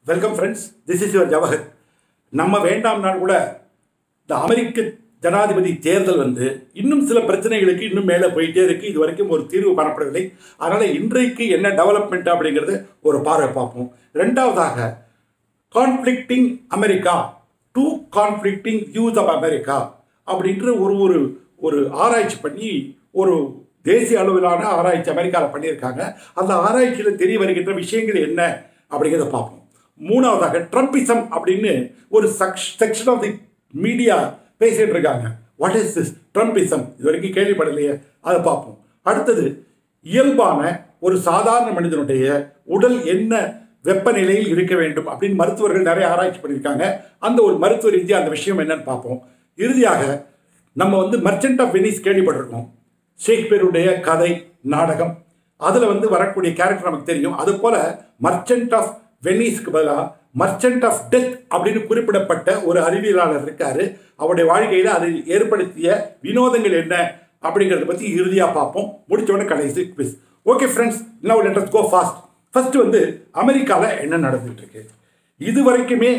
welcome friends this is your Jawahar நம்ம வேண்டாம்னால் கூட இந்த அமெரிக்க ஜனாதிபதி தேர்தல் வந்து இன்னும் சில பிரச்சனைகளுக்கு இன்னும் மேலே போயிட்டே இருக்கு இது வரைக்கும் ஒரு தீர்வு காணப்படவில்லை அதனால் இன்றைக்கு என்ன டெவலப்மெண்ட் அப்படிங்கிறது ஒரு பார்வை பார்ப்போம் ரெண்டாவதாக conflicting America to conflicting views of America அப்படின்ற ஒரு ஒரு ஒரு ஆராய்ச்சி பண்ணி ஒரு தேசிய அளவிலான ஆராய்ச்சி அமெரிக்காவில் பண்ணியிருக்காங்க அந்த ஆராய்ச்சியில் தெரிய வருகின்ற விஷயங்கள் என்ன அப்படிங்கிறத பார்ப்போம் மூணாவதாக ட்ரம்பிசம் அப்படின்னு ஒரு செக்ஷன் ஆஃப் தி மீடியா பேசிட்டு இருக்காங்க வாட் இஸ் திஸ் ட்ரம்பிசம் இது வரைக்கும் கேள்விப்படலையே அதை பார்ப்போம் அடுத்தது இயல்பான ஒரு சாதாரண மனிதனுடைய உடல் என்ன வெப்பநிலையில் இருக்க வேண்டும் அப்படின்னு மருத்துவர்கள் நிறைய ஆராய்ச்சி பண்ணியிருக்காங்க அந்த ஒரு மருத்துவ ரீதியாக அந்த விஷயம் என்னன்னு பார்ப்போம் இறுதியாக நம்ம வந்து மர்ச்சன்ட் ஆஃப் வெனிஸ் கேள்விப்பட்டிருக்கோம் ஷேக்ஸ்பியருடைய கதை நாடகம் அதில் வந்து வரக்கூடிய கேரக்டர் நமக்கு தெரியும் அது போல மர்ச்சன்ட் ஆஃப் வெனிஸ்க்கு பதிலாக மர்ச்சன்ட் ஆஃப் டெத் அப்படின்னு குறிப்பிடப்பட்ட ஒரு அறிவியலாளர் இருக்காரு அவருடைய வாழ்க்கையில் அது ஏற்படுத்திய வினோதங்கள் என்ன அப்படிங்கிறத பற்றி இறுதியாக பார்ப்போம் முடிச்ச உடனே கடைசி quiz okay friends now let us go fast first வந்து அமெரிக்காவில் என்ன நடந்துட்டு இருக்கு இது வரைக்குமே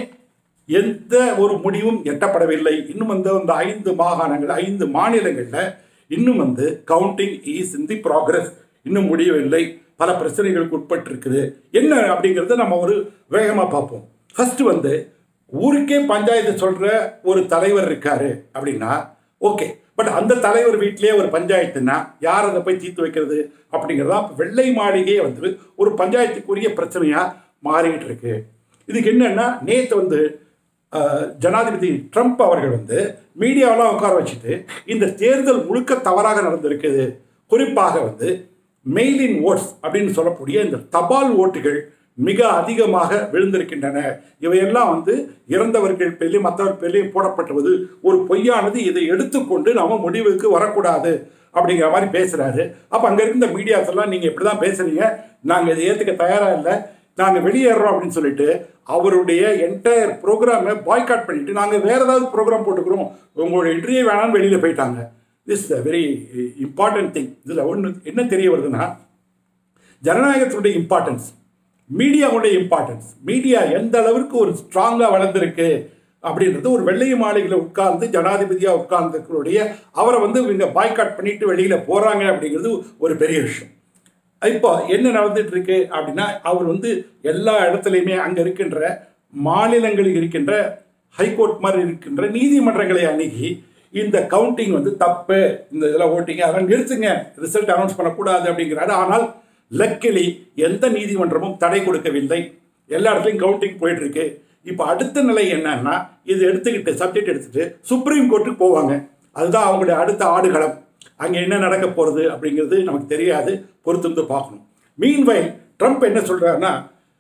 எந்த ஒரு முடிவும் எட்டப்படவில்லை இன்னும் வந்து அந்த ஐந்து மாகாணங்கள் ஐந்து மாநிலங்களில் இன்னும் வந்து counting is in the progress இன்னும் முடியவில்லை பல பிரச்சனைகளுக்கு உட்பட்டு இருக்குது என்ன அப்படிங்கிறத நம்ம ஒரு வேகமாக பார்ப்போம் ஃபர்ஸ்ட் வந்து ஊருக்கே பஞ்சாயத்து சொல்கிற ஒரு தலைவர் இருக்காரு அப்படின்னா ஓகே பட் அந்த தலைவர் வீட்டிலேயே ஒரு பஞ்சாயத்துனா யார் அதை போய் தீர்த்து வைக்கிறது அப்படிங்கிறதா வெள்ளை மாளிகையே வந்து ஒரு பஞ்சாயத்துக்குரிய பிரச்சனையாக மாறிக்கிட்டு இருக்கு இதுக்கு என்னன்னா நேற்று வந்து அஹ், ஜனாதிபதி ட்ரம்ப் அவர்கள் வந்து மீடியாவெல்லாம் உட்கார வச்சுட்டு இந்த தேர்தல் முழுக்க தவறாக நடந்திருக்குது குறிப்பாக வந்து மெயிலின் ஓட்ஸ் அப்படின்னு சொல்லக்கூடிய இந்த தபால் ஓட்டுகள் மிக அதிகமாக விழுந்திருக்கின்றன இவையெல்லாம் வந்து இறந்தவர்கள் பேர்லையும் மற்றவர் பேர்லையும் போடப்பட்டுவது ஒரு பொய்யானது இதை எடுத்துக்கொண்டு நாம முடிவுக்கு வரக்கூடாது அப்படிங்கிற மாதிரி பேசுறாரு அப்போ அங்கே இருந்த மீடியாஸ் எல்லாம் நீங்கள் இப்படி தான் பேசுறீங்க நாங்கள் இதை ஏற்றுக்க தயாராக இல்லை நாங்கள் வெளியேறோம் அப்படின்னு சொல்லிட்டு அவருடைய என்டையர் ப்ரோக்ராமை பாய்காட் பண்ணிட்டு நாங்கள் வேற ஏதாவது ப்ரோக்ராம் போட்டுக்கிறோம் உங்களோட இன்டர்வியூ வேணாம்னு வெளியில் போயிட்டாங்க this is a very important thing இதில் ஒன்று என்ன தெரிய வருதுன்னா ஜனநாயகத்தினுடைய இம்பார்ட்டன்ஸ் மீடியாவுடைய இம்பார்ட்டன்ஸ் மீடியா எந்த அளவிற்கு ஒரு ஸ்ட்ராங்காக வளர்ந்துருக்கு அப்படின்றது ஒரு வெள்ளை மாளிகையில் உட்கார்ந்து ஜனாதிபதியாக உட்கார்ந்துடைய அவரை வந்து இவங்க பாய்காட் பண்ணிட்டு வெளியில் போகிறாங்க அப்படிங்கிறது ஒரு பெரிய விஷயம் இப்போ என்ன நடந்துட்டு இருக்கு அப்படின்னா அவர் வந்து எல்லா இடத்துலையுமே அங்கே இருக்கின்ற மாநிலங்களில் இருக்கின்ற ஹைகோர்ட் மாதிரி இருக்கின்ற நீதிமன்றங்களை அணுகி இந்த கவுண்டிங் வந்து தப்பு இந்த இதெல்லாம் ஓட்டிங்க அதெல்லாம் நிறுத்துங்க ரிசல்ட் அனௌன்ஸ் பண்ணக்கூடாது அப்படிங்கிறாரு ஆனால் லக்கிலி எந்த நீதிமன்றமும் தடை கொடுக்கவில்லை எல்லா இடத்துலையும் கவுண்டிங் போயிட்டு இருக்கு இப்போ அடுத்த நிலை என்னன்னா இது எடுத்துக்கிட்டு சப்ஜெக்ட் எடுத்துட்டு சுப்ரீம் கோர்ட்டுக்கு போவாங்க அதுதான் அவங்களுடைய அடுத்த ஆடுகளம் அங்கே என்ன நடக்க போகிறது அப்படிங்கிறது நமக்கு தெரியாது பொறுத்திருந்து பார்க்கணும் மீன்வைல் ட்ரம்ப் என்ன சொல்கிறாருன்னா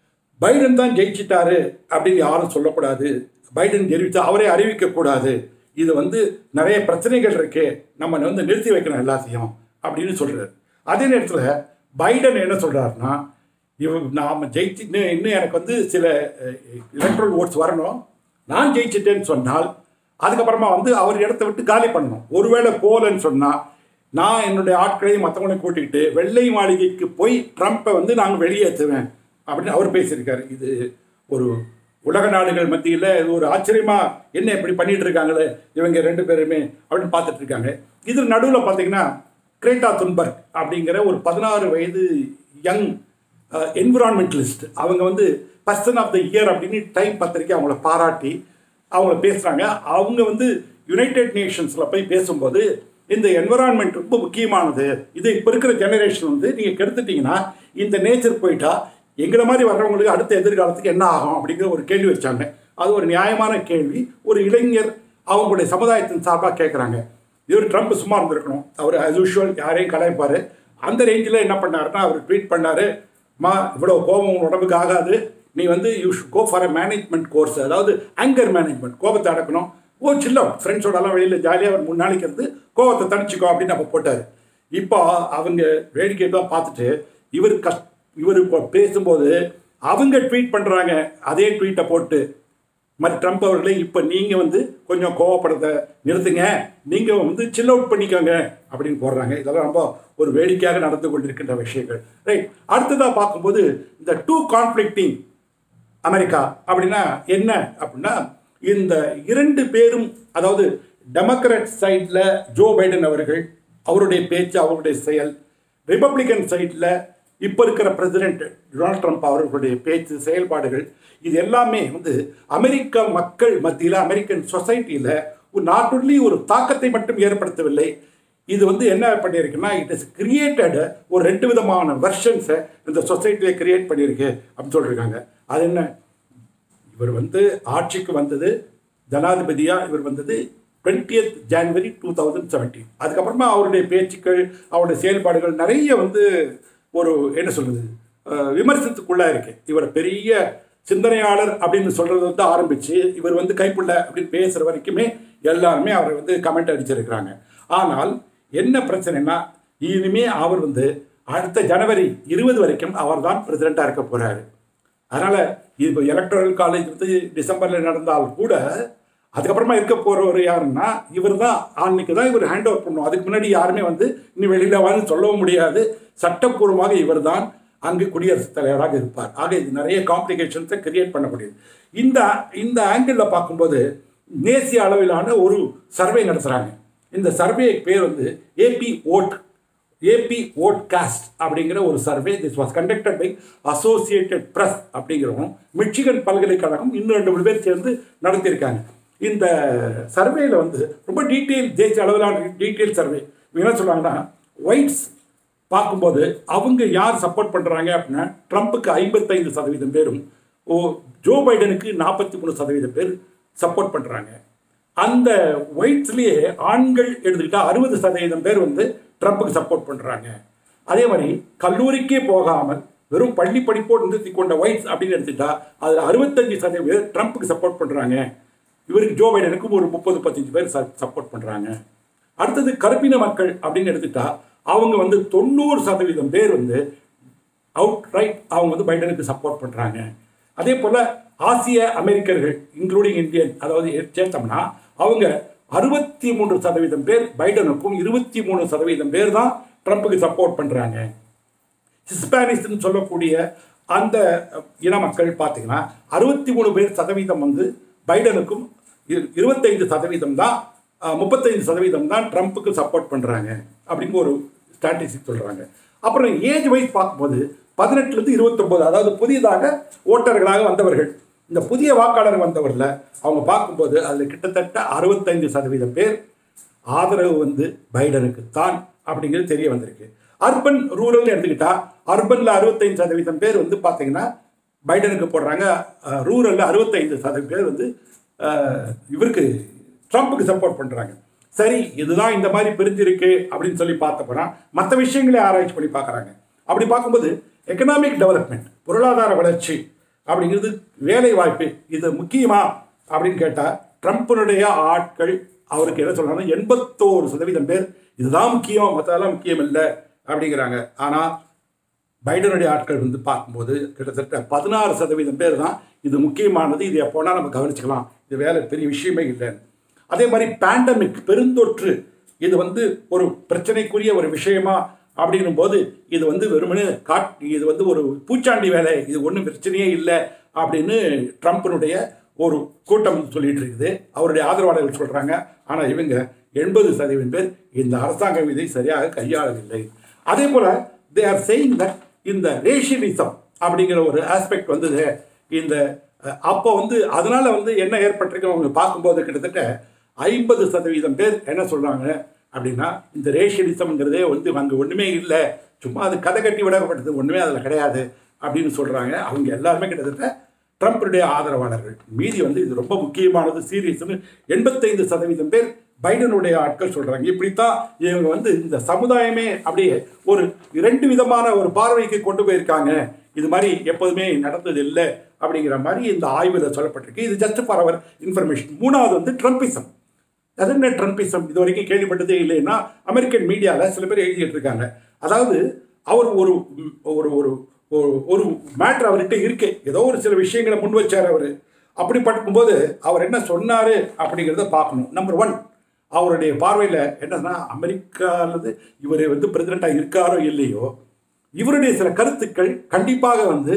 பைடன் தான் ஜெயிச்சிட்டாரு அப்படின்னு யாரும் சொல்லக்கூடாது பைடன் ஜெயிச்சா அவரே அறிவிக்கக்கூடாது இது வந்து நிறைய பிரச்சனைகள் இருக்கு நம்ம வந்து நிறுத்தி வைக்கணும் எல்லாத்தையும் அப்படின்னு சொல்கிறார் அதே நேரத்தில் பைடன் என்ன சொல்கிறாருன்னா இவ நாம் ஜெயிச்சு இன்னும் இன்னும் எனக்கு வந்து சில எலக்ட்ரல் ஓட்ஸ் வரணும் நான் ஜெயிச்சிட்டேன்னு சொன்னால் அதுக்கப்புறமா வந்து அவர் இடத்த விட்டு காலி பண்ணணும் ஒருவேளை போகலன்னு சொன்னால் நான் என்னுடைய ஆட்களையும் மற்றவங்களையும் கூட்டிகிட்டு வெள்ளை மாளிகைக்கு போய் ட்ரம்ப்பை வந்து நாங்கள் வெளியேற்றுவேன் அப்படின்னு அவர் பேசியிருக்காரு இது ஒரு உலக நாடுகள் மத்தியில் இது ஒரு ஆச்சரியமா என்ன இப்படி பண்ணிட்டு இருக்காங்களே இவங்க ரெண்டு பேருமே அப்படின்னு பார்த்துட்டு இருக்காங்க இதில் நடுவில் பார்த்தீங்கன்னா கிரேட்டா துன்பர்க் அப்படிங்கிற ஒரு பதினாறு வயது யங் என்விரான்மெண்டலிஸ்ட் அவங்க வந்து பர்சன் ஆஃப் த இயர் அப்படின்னு டைம் பத்திரிக்கை அவங்கள பாராட்டி அவங்கள பேசுகிறாங்க அவங்க வந்து யுனைடெட் நேஷன்ஸில் போய் பேசும்போது இந்த என்விரான்மெண்ட் ரொம்ப முக்கியமானது இது இப்போ இருக்கிற ஜெனரேஷன் வந்து நீங்கள் கெடுத்துட்டீங்கன்னா இந்த நேச்சர் போயிட்டா எங்களை மாதிரி வர்றவங்களுக்கு அடுத்த எதிர்காலத்துக்கு என்ன ஆகும் அப்படிங்கிற ஒரு கேள்வி வச்சாங்க அது ஒரு நியாயமான கேள்வி ஒரு இளைஞர் அவங்களுடைய சமுதாயத்தின் சார்பாக கேட்குறாங்க இவர் ட்ரம்ப் சும்மா இருந்திருக்கணும் அவர் as usual யாரையும் கலாய்ப்பார் அந்த ரேஞ்சில் என்ன பண்ணாருன்னா அவர் ட்வீட் பண்ணார் மா இவ்வளோ கோபம் உன் உடம்புக்கு ஆகாது நீ வந்து you go for a management course அதாவது ஆங்கர் மேனேஜ்மெண்ட் கோபத்தை அடக்கணும் ஓ சில்ல ஃப்ரெண்ட்ஸோடலாம் வெளியில் ஜாலியாக ஒரு மூணு நாளைக்கு இருந்து கோபத்தை தணிச்சுக்கோ அப்படின்னு அப்போ போட்டார் இப்போ அவங்க வேடிக்கை தான் பார்த்துட்டு இவர் கஷ் இவர் இப்போ பேசும்போது அவங்க ட்வீட் பண்ணுறாங்க அதே ட்வீட்டை போட்டு மற்ற ட்ரம்ப் அவர்களே இப்போ நீங்கள் வந்து கொஞ்சம் கோவப்படுறத நிறுத்துங்க நீங்கள் வந்து சில் அவுட் பண்ணிக்கோங்க அப்படின்னு போடுறாங்க இதெல்லாம் ரொம்ப ஒரு வேடிக்கையாக நடந்து கொண்டிருக்கின்ற விஷயங்கள் ரைட் அடுத்ததாக பார்க்கும்போது இந்த டூ கான்ஃப்ளிக்டிங் அமெரிக்கா அப்படின்னா என்ன அப்படின்னா இந்த இரண்டு பேரும் அதாவது டெமோக்ராட் சைடில் ஜோ பைடன் அவர்கள் அவருடைய பேச்சு அவருடைய செயல் ரிப்பப்ளிகன் சைடில் இப்போ இருக்கிற பிரசிடென்ட் டொனால்ட் ட்ரம்ப் அவர்களுடைய பேச்சு செயல்பாடுகள் இது எல்லாமே வந்து அமெரிக்க மக்கள் மத்தியில் அமெரிக்கன் சொசைட்டியில் நாட் ஒன்லி ஒரு தாக்கத்தை மட்டும் ஏற்படுத்தவில்லை இது வந்து என்ன பண்ணியிருக்குன்னா இட் இஸ் கிரியேட்டட் ஒரு ரெண்டு விதமான வெர்ஷன்ஸை இந்த சொசைட்டியை கிரியேட் பண்ணியிருக்கு அப்படின்னு சொல்லியிருக்காங்க அது என்ன இவர் வந்து ஆட்சிக்கு வந்தது ஜனாதிபதியாக இவர் வந்தது twentieth January two thousand seventeen அதுக்கப்புறமா அவருடைய பேச்சுக்கள் அவருடைய செயல்பாடுகள் நிறைய வந்து ஒரு என்ன சொல்கிறது விமர்சனத்துக்குள்ளாக இருக்கு இவர் பெரிய சிந்தனையாளர் அப்படின்னு சொல்கிறது வந்து ஆரம்பித்து இவர் வந்து கைப்புள்ள அப்படின்னு பேசுகிற வரைக்குமே எல்லாருமே அவரை வந்து கமெண்ட் அடிச்சிருக்கிறாங்க ஆனால் என்ன பிரச்சனைனா இனிமே அவர் வந்து அடுத்த ஜனவரி இருபது வரைக்கும் அவர் தான் பிரசிடெண்ட்டாக இருக்க போகிறாரு அதனால் இப்போ எலக்ட்ரல் காலேஜ் வந்து டிசம்பரில் நடந்தால் கூட அதுக்கப்புறமா இருக்க போகிறவர் யாருன்னா இவர் தான் அன்னைக்கு தான் இவர் ஹேண்ட் ஓவர் பண்ணும் அதுக்கு முன்னாடி யாருமே வந்து இன்னும் வெளியில் வந்து சொல்லவும் முடியாது சட்டப்பூர்வமாக இவர் தான் அங்கு குடியரசுத் தலைவராக இருப்பார் ஆக இது நிறைய காம்ப்ளிகேஷன்ஸை கிரியேட் பண்ண முடியுது இந்த இந்த ஆங்கிளில் பார்க்கும்போது தேசிய அளவிலான ஒரு சர்வே நடத்துகிறாங்க இந்த சர்வே பேர் வந்து AP vote AP vote cast அப்படிங்கிற ஒரு survey this was conducted by associated press அப்படிங்கிறவங்க மிச்சிகன் பல்கலைக்கழகம் இன்னும் ரெண்டு மூணு பேர் சேர்ந்து நடத்தியிருக்காங்க இந்த சர்வேயில் வந்து ரொம்ப டீட்டெயில் தேசிய அளவிலான டீட்டெயில் சர்வே இவங்க என்ன சொல்லுவாங்கன்னா ஒயிட்ஸ் பார்க்கும்போது அவங்க யார் சப்போர்ட் பண்ணுறாங்க அப்படின்னா ட்ரம்ப்புக்கு ஐம்பத்தைந்து சதவீதம் பேரும் ஓ ஜோ பைடனுக்கு நாற்பத்தி மூணு சதவீதம் பேர் சப்போர்ட் பண்ணுறாங்க அந்த ஒயிட்ஸ்லேயே ஆண்கள் எடுத்துக்கிட்டால் அறுபது சதவீதம் பேர் வந்து ட்ரம்ப்புக்கு சப்போர்ட் பண்ணுறாங்க அதே மாதிரி கல்லூரிக்கே போகாமல் வெறும் பள்ளி படிப்போடு நிறுத்தி கொண்ட ஒயிட்ஸ் அப்படின்னு எடுத்துக்கிட்டா அதில் அறுபத்தஞ்சு சதவீதம் பேர் ட்ரம்ப்புக்கு சப்போர்ட் பண்ணுறாங்க இவருக்கு ஜோ பைடனுக்கும் ஒரு முப்பது பத்தஞ்சு பேர் சப்போர்ட் பண்ணுறாங்க அடுத்தது கருப்பின மக்கள் அப்படின்னு எடுத்துக்கிட்டா அவங்க வந்து தொண்ணூறு சதவீதம் பேர் வந்து அவுட் ரைட் அவங்க வந்து பைடனுக்கு சப்போர்ட் பண்ணுறாங்க அதே போல் ஆசிய அமெரிக்கர்கள் இன்க்ளூடிங் இந்தியன் அதாவது சேர்த்தோம்னா அவங்க அறுபத்தி மூன்று சதவீதம் பேர் பைடனுக்கும் இருபத்தி மூணு சதவீதம் பேர் தான் ட்ரம்ப்புக்கு சப்போர்ட் பண்ணுறாங்க ஹிஸ்பானிஸ்ன்னு சொல்லக்கூடிய அந்த இன மக்கள் பார்த்தீங்கன்னா அறுபத்தி மூணு பேர் சதவீதம் வந்து பைடனுக்கும் இரு- இருபத்தைந்து சதவீதம் தான் முப்பத்தைந்து சதவீதம் தான் ட்ரம்ப்புக்கு சப்போர்ட் பண்ணுறாங்க அப்படின்னு ஒரு ஸ்டாட்டிஸ்டிக் சொல்கிறாங்க அப்புறம் ஏஜ் வைஸ் பார்க்கும்போது பதினெட்டுலேருந்து இருபத்தொம்போது அதாவது புதியதாக ஓட்டர்களாக வந்தவர்கள் இந்த புதிய வாக்காளர் வந்தவரில் அவங்க பார்க்கும்போது அதில் கிட்டத்தட்ட அறுபத்தைந்து சதவீதம் பேர் ஆதரவு வந்து பைடனுக்கு தான் அப்படிங்கிறது தெரிய வந்திருக்கு அர்பன் ரூரல்னு எடுத்துக்கிட்டா அர்பனில் அறுபத்தைந்து சதவீதம் பேர் வந்து பார்த்தீங்கன்னா பைடனுக்கு போடுறாங்க ரூரலில் அறுபத்தைந்து சதவீதம் பேர் வந்து அஹ், இவருக்கு ட்ரம்ப்புக்கு சப்போர்ட் பண்ணுறாங்க சரி இதுதான் இந்த மாதிரி பிரிஞ்சிருக்கு அப்படின்னு சொல்லி பார்த்தப்போனா மற்ற விஷயங்களே ஆராய்ச்சி பண்ணி பார்க்குறாங்க அப்படி பார்க்கும்போது எக்கனாமிக் டெவலப்மெண்ட் பொருளாதார வளர்ச்சி அப்படிங்கிறது வேலை வாய்ப்பு இது முக்கியமா அப்படின்னு கேட்டால் ட்ரம்ப்பினுடைய ஆட்கள் அவருக்கு என்ன சொல்றாங்கன்னா எண்பத்தோரு சதவீதம் பேர் இதுதான் முக்கியம் மற்றதெல்லாம் முக்கியம் இல்லை அப்படிங்கிறாங்க ஆனால் பைடனுடைய ஆட்கள் வந்து பார்க்கும்போது கிட்டத்தட்ட பதினாறு சதவீதம் பேர் தான் இது முக்கியமானது இது எப்போனா நம்ம கவனிச்சுக்கலாம் இது வேலை பெரிய விஷயமே இல்லைன்னு அதே மாதிரி பேண்டமிக் பெருந்தொற்று இது வந்து ஒரு பிரச்சனைக்குரிய ஒரு விஷயமா அப்படின்னும் போது இது வந்து வெறுமனே காட் இது வந்து ஒரு பூச்சாண்டி வேலை இது ஒன்றும் பிரச்சனையே இல்லை அப்படின்னு ட்ரம்ப்பினுடைய ஒரு கூட்டம் சொல்லிட்டு இருக்குது அவருடைய ஆதரவாளர்கள் சொல்கிறாங்க ஆனால் இவங்க எண்பது சதவீதம் பேர் இந்த அரசாங்கம் இதை சரியாக கையாளவில்லை அதே போல் தே ஆர் சேயிங் தட் இந்த ரேஷியலிசம் அப்படிங்கிற ஒரு ஆஸ்பெக்ட் வந்தது இந்த அஹ், அப்போ வந்து அதனால வந்து என்ன ஏற்பட்டிருக்கு அவங்க பார்க்கும்போது கிட்டத்தட்ட ஐம்பது சதவீதம் பேர் என்ன சொல்கிறாங்க அப்படின்னா இந்த ரேஷியலிசம்ங்கிறதே வந்து அங்கே ஒன்றுமே இல்லை சும்மா அது கதை கட்டி விடப்பட்டது ஒன்றுமே அதில் கிடையாது அப்படின்னு சொல்கிறாங்க அவங்க எல்லாருமே கிட்டத்தட்ட ட்ரம்ப்புடைய ஆதரவாளர்கள் மீதி வந்து இது ரொம்ப முக்கியமானது சீரியஸ்னு எண்பத்தைந்து சதவீதம் பேர் பைடனுடைய ஆட்கள் சொல்கிறாங்க இப்படித்தான் இவங்க வந்து இந்த சமுதாயமே அப்படியே ஒரு இரண்டு விதமான ஒரு பார்வைக்கு கொண்டு போயிருக்காங்க இது மாதிரி எப்போதுமே நடந்தது இல்லை அப்படிங்கிற மாதிரி இந்த ஆய்வில் சொல்லப்பட்டிருக்கு இது ஜஸ்ட் ஃபார் அவர் இன்ஃபர்மேஷன் மூணாவது வந்து ட்ரம்ப்பிசம் அது என்ன ட்ரம்ப்பிசம் இது வரைக்கும் கேள்விப்பட்டதே இல்லைன்னா அமெரிக்கன் மீடியாவில் சில பேர் எழுதிட்டு இருக்காங்க அதாவது அவர் ஒரு ம், ஒரு ஒரு ஒரு- ஒரு மேட்ரு அவர்கிட்ட இருக்கு ஏதோ ஒரு சில விஷயங்களை முன் வச்சார் அவர் அப்படி பார்க்கும்போது அவர் என்ன சொன்னார் அப்படிங்கிறத பார்க்கணும் நம்பர் ஒன் அவருடைய பார்வையில் என்னன்னா அமெரிக்காவிலிருந்து இவர் வந்து பிரசிடெண்ட்டாக இருக்காரோ இல்லையோ இவருடைய சில கருத்துக்கள் கண்டிப்பாக வந்து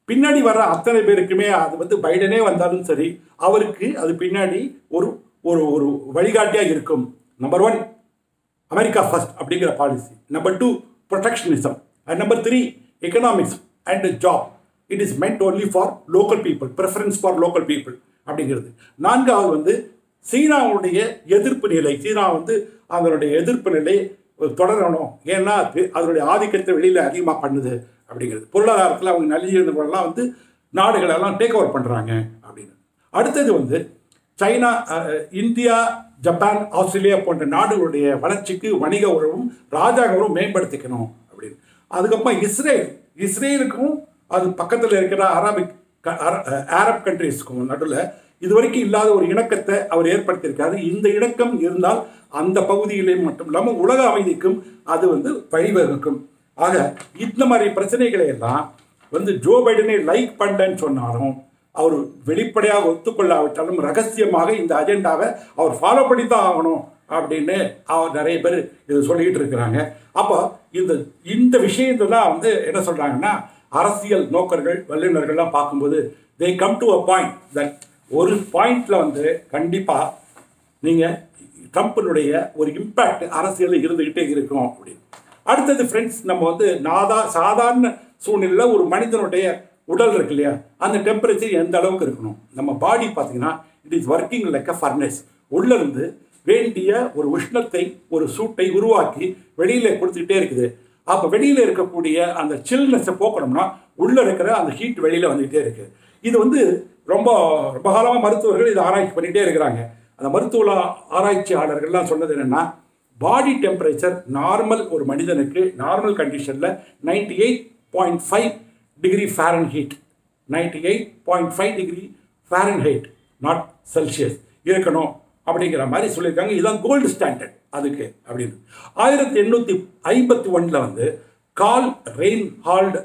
பின்னாடி வர அத்தனை பேருக்குமே அது வந்து பைடனே வந்தாலும் சரி அவருக்கு அது பின்னாடி ஒரு ஒரு ஒரு வழிகாட்டியாக இருக்கும் நம்பர் ஒன் அமெரிக்கா ஃபர்ஸ்ட் அப்படிங்கிற policy number two protectionism and number three economics and job it is meant only for local people preference for local people அப்படிங்கிறது நான்காவது வந்து சீனாவுடைய எதிர்ப்பு நிலை சீனா வந்து அதனுடைய எதிர்ப்பு நிலை தொடரணும் ஏன்னா அது அதனுடைய ஆதிக்கத்தை வெளியில் அதிகமாக பண்ணுது அப்படிங்கிறது பொருளாதாரத்தில் அவங்க நலிஞ்சிருந்தவங்களாம் வந்து நாடுகளெல்லாம் டேக் ஓவர் பண்ணுறாங்க அப்படின்னு அடுத்தது வந்து China ah, India Japan Australia போன்ற நாடுகளுடைய வளர்ச்சிக்கு வணிக உறவும் ராஜாங்க உறவும் மேம்படுத்திக்கணும் அப்படின்னு அதுக்கப்புறம் இஸ்ரேல் இஸ்ரேலுக்கும் அது பக்கத்தில் இருக்கிற அரபிக் க- அர- அஹ், அரப் கண்ட்ரீஸ்க்கும் நடுவில் இதுவரைக்கும் இல்லாத ஒரு இணக்கத்தை அவர் ஏற்படுத்தியிருக்காரு இந்த இணக்கம் இருந்தால் அந்த பகுதியிலே மட்டும் இல்லாமல் உலக அமைதிக்கும் அது வந்து வழிவகுக்கும் ஆக இந்த மாதிரி பிரச்சனைகளை எல்லாம் வந்து ஜோ பைடனை லைக் பண்ணலன்னு சொன்னாலும் அவர் வெளிப்படையாக ஒத்துக்கொள்ளாவிட்டாலும் ரகசியமாக இந்த அஜெண்டாவை அவர் ஃபாலோ பண்ணி தான் ஆகணும் அப்படின்னு அவர் நிறைய பேர் இது சொல்லிக்கிட்டு இருக்கிறாங்க அப்போ இந்த இந்த விஷயத்தை தான் வந்து என்ன சொல்கிறாங்கன்னா அரசியல் நோக்கர்கள் வல்லுநர்கள்லாம் பார்க்கும்போது they come to a point that ஒரு பாயிண்டில் வந்து கண்டிப்பாக நீங்கள் ட்ரம்ப்பினுடைய ஒரு இம்பேக்ட் அரசியலில் இருந்துக்கிட்டே இருக்கும் அப்படின்னு அடுத்தது ஃப்ரெண்ட்ஸ் நம்ம வந்து நாதா சாதாரண சூழ்நிலையில் ஒரு மனிதனுடைய உடல் இருக்கு இல்லையா அந்த டெம்பரேச்சர் எந்த அளவுக்கு இருக்கணும் நம்ம பாடி பார்த்தீங்கன்னா it is working like a furnace உள்ளேருந்து வேண்டிய ஒரு உஷ்ணத்தை ஒரு சூட்டை உருவாக்கி வெளியில் கொடுத்துக்கிட்டே இருக்குது அப்போ வெளியில் இருக்கக்கூடிய அந்த சில்னஸை போக்கணும்னா உள்ளே இருக்கிற அந்த ஹீட் வெளியில் வந்துக்கிட்டே இருக்குது இது வந்து ரொம்ப ரொம்ப காலமாக மருத்துவர்கள் இதை ஆராய்ச்சி பண்ணிகிட்டே இருக்கிறாங்க அந்த மருத்துவ ஆராய்ச்சியாளர்கள்லாம் சொன்னது என்னென்னா பாடி டெம்பரேச்சர் நார்மல் ஒரு மனிதனுக்கு நார்மல் கண்டிஷனில் ninety eight point five degree Fahrenheit ninety eight point five degree Fahrenheit not Celsius இருக்கணும் அப்படிங்கிற மாதிரி சொல்லியிருக்காங்க இதுதான் கோல்டு ஸ்டாண்டர்ட் அதுக்கு அப்படின்னு ஆயிரத்தி எண்ணூற்றி ஐம்பத்தி ஒன்றில் வந்து Carl Reinhold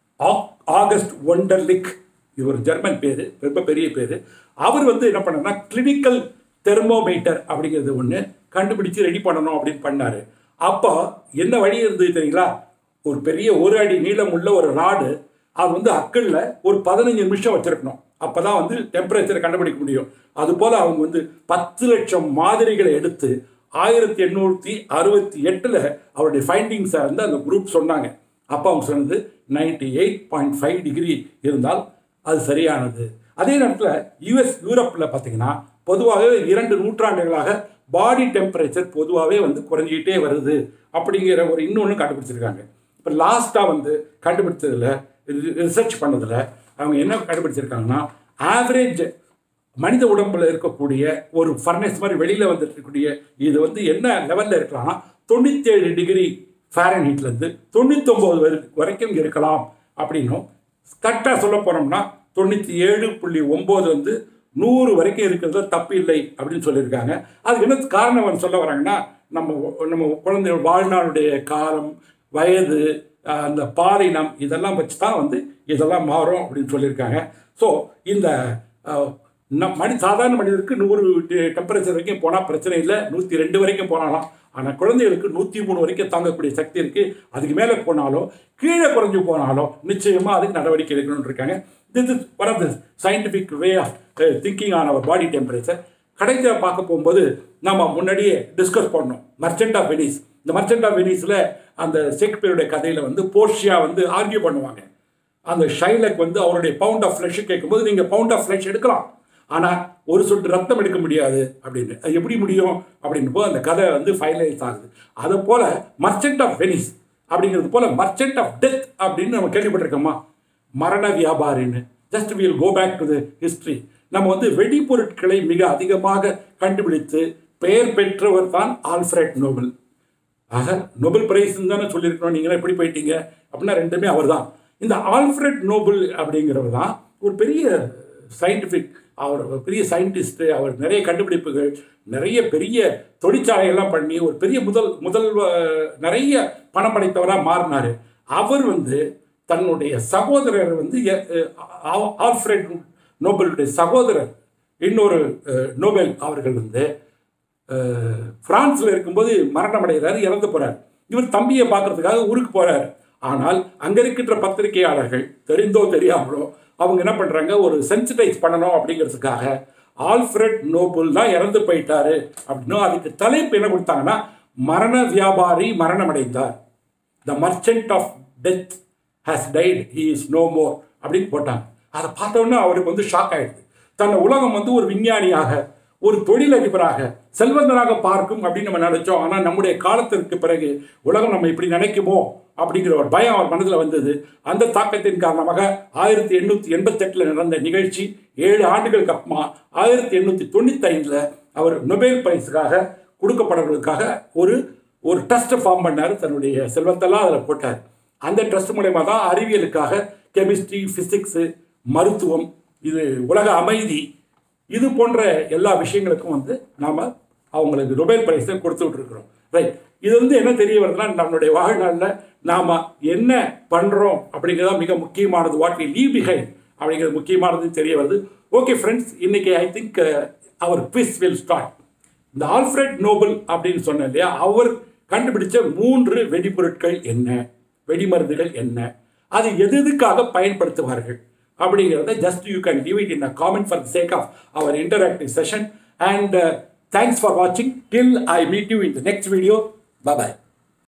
August Wunderlich இது ஒரு ஜெர்மன் பேர் ரொம்ப பெரிய பேர் அவர் வந்து என்ன பண்ணார்னா கிளினிக்கல் தெர்மோமீட்டர் அப்படிங்கிறது ஒன்று கண்டுபிடிச்சு ரெடி பண்ணணும் அப்படின்னு பண்ணார் அப்போ என்ன வழி இருந்தது தெரியுங்களா ஒரு பெரிய ஒரு அடி நீளம் உள்ள ஒரு ராடு அது வந்து அக்கல்ல ஒரு பதினஞ்சு நிமிஷம் வச்சிருக்கணும் அப்போ தான் வந்து டெம்பரேச்சரை கண்டுபிடிக்க முடியும் அதுபோல் அவங்க வந்து பத்து லட்சம் மாதிரிகளை எடுத்து ஆயிரத்தி எண்ணூற்றி அறுபத்தி எட்டில் அவருடைய ஃபைண்டிங்ஸை வந்து அந்த குரூப் சொன்னாங்க அப்போ அவங்க சொன்னது ninety eight point five degree இருந்தால் அது சரியானது அதே நேரத்தில் யூஎஸ் யூரோப்பில் பார்த்தீங்கன்னா பொதுவாகவே இரண்டு நூற்றாண்டுகளாக பாடி டெம்பரேச்சர் பொதுவாகவே வந்து குறைஞ்சிக்கிட்டே வருது அப்படிங்கிற ஒரு இன்னொன்று கண்டுபிடிச்சிருக்காங்க இப்போ லாஸ்ட்டாக வந்து கண்டுபிடிச்சதில் ரிசர்ச் பண்ணதில் அவங்க என்ன கண்டுபிடிச்சிருக்காங்கன்னா ஆவரேஜ் மனித உடம்புல இருக்கக்கூடிய ஒரு ஃபர்னஸ் மாதிரி வெளியில் வந்துருக்கக்கூடிய இது வந்து என்ன லெவலில் இருக்கலாம்னா தொண்ணூத்தேழு டிகிரி ஃபேரன்ஹீட்லேருந்து தொண்ணூத்தொம்பது வரை வரைக்கும் இருக்கலாம் அப்படின்னும் கரெக்டாக சொல்ல போனோம்னா தொண்ணூற்றி ஏழு புள்ளி ஒம்பது வந்து நூறு வரைக்கும் இருக்கிறதுல தப்பு இல்லை அப்படின்னு சொல்லியிருக்காங்க அதுக்கு என்ன காரணம் வந்து சொல்ல வராங்கன்னா நம்ம நம்ம குழந்தை வாழ்நாளுடைய காலம் வயது அஹ், அந்த பாலினம் இதெல்லாம் வச்சு தான் வந்து இதெல்லாம் மாறும் அப்படின்னு சொல்லியிருக்காங்க ஸோ இந்த அஹ், நம் மனி சாதாரண மனிதருக்கு நூறு டெம்பரேச்சர் வரைக்கும் போனால் பிரச்சனை இல்லை நூற்றி ரெண்டு வரைக்கும் போனாலாம் ஆனால் குழந்தைகளுக்கு நூற்றி மூணு வரைக்கும் தாங்கக்கூடிய சக்தி இருக்குது அதுக்கு மேலே போனாலோ கீழே குறைஞ்சு போனாலோ நிச்சயமாக அதுக்கு நடவடிக்கை எடுக்கணும்னு இருக்காங்க this is one of the scientific way of thinking on our body temperature கடைசியாக பார்க்க போகும்போது நம்ம முன்னாடியே டிஸ்கஸ் பண்ணோம் மர்ச்சன்ட் ஆஃப் வெனிஸ் இந்த மர்ச்சன்ட் ஆஃப் வெனிஸில் அந்த ஷேக்ஸ்பியருடைய கதையில் வந்து போர்ஷியா வந்து ஆர்கியூ பண்ணுவாங்க அந்த ஷைலக் வந்து அவருடைய பவுண்ட் ஆஃப் ஃப்ளஷ் கேட்கும்போது நீங்கள் பவுண்ட் ஆஃப் ஃப்ளஷ் எடுக்கலாம் ஆனால் ஒரு சொட்டு ரத்தம் எடுக்க முடியாது அப்படின்னு அது எப்படி முடியும் அப்படின்னு போது அந்த கதை வந்து ஃபைனலைஸ் ஆகுது அதை போல் மர்ச்சன்ட் ஆஃப் வெனிஸ் அப்படிங்கிறது போல் மர்ச்சன்ட் ஆஃப் டெத் அப்படின்னு நம்ம கேள்விப்பட்டிருக்கோமா மரண வியாபாரின்னு just we'll go back to the history நம்ம வந்து வெடிப்பொருட்களை மிக அதிகமாக கண்டுபிடித்து பெயர் பெற்றவர் தான் ஆல்ஃபிரட் நோபல் ஆக நோபல் பிரைஸ்ன்னு தானே சொல்லியிருக்கணும் நீங்களாம் எப்படி போயிட்டீங்க அப்படின்னா ரெண்டுமே அவர் தான் இந்த ஆல்ஃபிரட் நோபல் அப்படிங்கிறவர் தான் ஒரு பெரிய சயின்டிஃபிக் அவர் ஒரு பெரிய சயின்டிஸ்ட்டு அவர் நிறைய கண்டுபிடிப்புகள் நிறைய பெரிய தொழிற்சாலைகள்லாம் பண்ணி ஒரு பெரிய முதல் முதல் அஹ், நிறைய பணம் படைத்தவராக மாறினார் அவர் வந்து தன்னுடைய சகோதரர் வந்து எ- அஹ், ஆல்ஃபிரட் நோபலுடைய சகோதரர் இன்னொரு அஹ், நோபல் அவர்கள் வந்து அஹ், பிரான்ஸ்ல இருக்கும்போது மரணம் அடைகிறாரு இறந்து போறார் இவர் தம்பியை பார்க்கறதுக்காக ஊருக்கு போறாரு ஆனால் அங்கே இருக்கின்ற பத்திரிகையாளர்கள் தெரிந்தோ தெரியாமலோ அவங்க என்ன பண்ணுறாங்க ஒரு சென்சிடைஸ் பண்ணணும் அப்படிங்கிறதுக்காக ஆல்ஃப்ரெட் நோபல் தான் இறந்து போயிட்டாரு அப்படின்னும் அதுக்கு தலைப்பு என்ன கொடுத்தாங்கன்னா மரண வியாபாரி மரணமடைந்தார் the merchant of death has died he is no more அப்படின்னு போட்டாங்க அதை பார்த்தோன்னே அவருக்கு வந்து ஷாக் ஆயிடுது தன்னை உலகம் வந்து ஒரு விஞ்ஞானியாக ஒரு தொழிலதிபராக செல்வந்தனாக பார்க்கும் அப்படின்னு நம்ம நினைச்சோம் ஆனால் நம்முடைய காலத்திற்கு பிறகு உலகம் நம்ம இப்படி நினைக்குமோ அப்படிங்கிற ஒரு பயம் அவர் மனதில் வந்தது அந்த தாக்கத்தின் காரணமாக ஆயிரத்தி எண்ணூற்றி எண்பத்தெட்டில் நடந்த நிகழ்ச்சி ஏழு ஆண்டுகளுக்கு அப்புறமா ஆயிரத்தி எண்ணூற்றி தொண்ணூத்தைந்தில் அவர் நொபேல் பரிசுக்காக கொடுக்கப்படுறதுக்காக ஒரு ஒரு ட்ரஸ்ட்டை ஃபார்ம் பண்ணார் தன்னுடைய செல்வத்தெல்லாம் அதில் போட்டார் அந்த ட்ரஸ்ட் மூலயமா தான் அறிவியலுக்காக கெமிஸ்ட்ரி ஃபிசிக்ஸு மருத்துவம் இது உலக அமைதி இது போன்ற எல்லா விஷயங்களுக்கும் வந்து நாம் அவங்களுக்கு நொபேல் பரிசை கொடுத்து விட்டுருக்குறோம் ரைட் இது வந்து என்ன தெரிய வருதுன்னா நம்மளுடைய வாழ்நாளில் நாம் என்ன பண்ணுறோம் அப்படிங்கிறதா மிக முக்கியமானது வாட் வி லீவ் பிஹைண்ட் அப்படிங்கிறது முக்கியமானது தெரிய வருது ஓகே ஃப்ரெண்ட்ஸ் இன்னைக்கு I think our quiz will start இந்த ஆல்ஃப்ரெட் நோபல் அப்படின்னு சொன்னேன் இல்லையா அவர் கண்டுபிடிச்ச மூன்று வெடிபொருட்கள் என்ன வெடிமருந்துகள் என்ன அது எது எதுக்காக பயன்படுத்துவார்கள் அப்படிங்கிறத just you can give it in a comment for sake of our interactive session and thanks for வாட்சிங் till I meet you in the next video bye